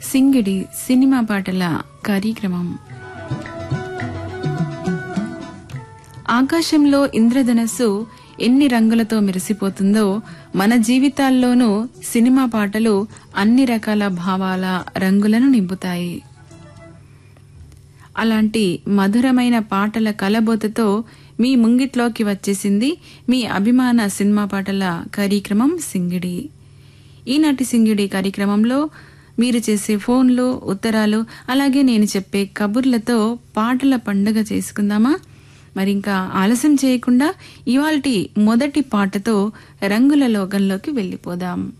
సింగిడి సినిమా పాటల కార్యక్రమం ఆకాశంలో ఇంద్రధనస్సు ఎన్ని రంగులతో మెరిసిపోతుందో మన జీవితాల్లోనూ సినిమా పాటలు అన్ని రకాల భావాల రంగులను నింపుతాయి అలాంటి మధురమైన పాటల కలబోతతో మీ ముంగిట్లోకి వచ్చేసింది మీ అభిమాన సినిమా పాటల కార్యక్రమం సింగిడి ఈనాటి సింగిడి కార్యక్రమంలో మీరు చేసే ఫోన్లు ఉత్తరాలు అలాగే నేను చెప్పే కబుర్లతో పాటల పండుగ చేసుకుందామా మరి ఇంకా ఆలస్యం చేయకుండా ఇవాల్టి మొదటి పాటతో రంగుల లోకంలోకి వెళ్ళిపోదాం